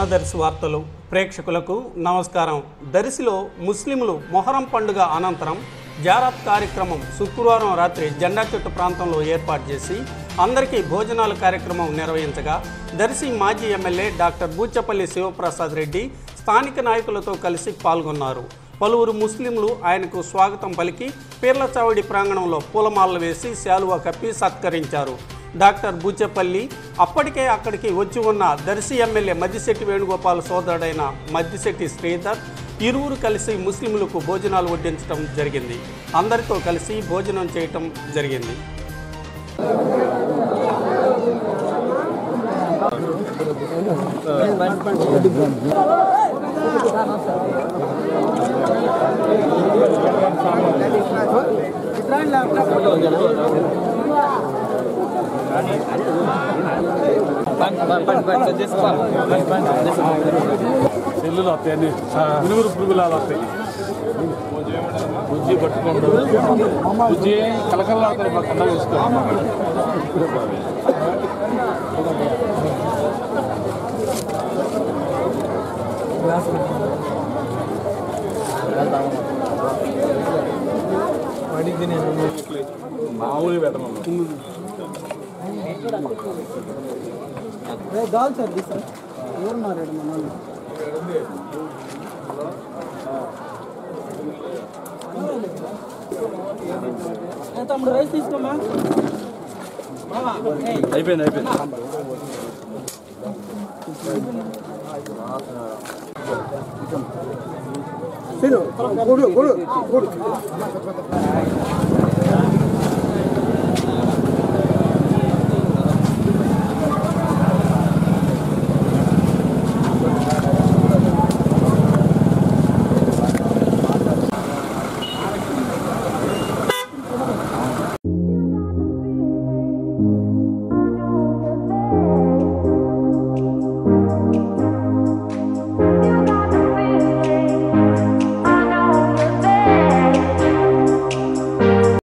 మనదర్శి వార్తలు ప్రేక్షకులకు నమస్కారం దర్శిలో ముస్లింలు మొహరం పండుగ అనంతరం జారాత్ కార్యక్రమం శుక్రవారం రాత్రి జెండా చెట్టు ప్రాంతంలో ఏర్పాటు చేసి అందరికీ భోజనాల కార్యక్రమం నిర్వహించగా దర్శి మాజీ ఎమ్మెల్యే డాక్టర్ బూచపల్లి శివప్రసాద్ రెడ్డి స్థానిక నాయకులతో కలిసి పాల్గొన్నారు పలువురు ముస్లింలు ఆయనకు స్వాగతం పలికి పీర్ల చావడి ప్రాంగణంలో పూలమాలలు వేసి శాలువా కప్పి సత్కరించారు డాక్టర్ బూచెపల్లి అప్పటికే అక్కడికి వచ్చి ఉన్న దర్శి ఎమ్మెల్యే మద్దిశెట్టి వేణుగోపాల్ సోదరుడైన మద్దిశెట్టి శ్రీధర్ ఇరువురు కలిసి ముస్లింలకు భోజనాలు వడ్డించడం జరిగింది అందరితో కలిసి భోజనం చేయటం జరిగింది సెల్లులు వస్తాయి అన్ని పురుగురు పురుగులాలు వస్తాయి బుజ్జి పట్టుకోండు బుజ్జి కలకల్లాడుతాయి మా కన్నా చూసుకో మామూలుగా పెట్టమన్నా గాల్ సార్ ఇది సార్ ఎవరున్నారు ఈడ మన వాళ్ళు? ఏ తమ్ముడు రైస్ తీసుకోమా మామా, ఏయ్, అయిపోయింది అయిపోయింది తిను. కొడు, కొడు, కొడు.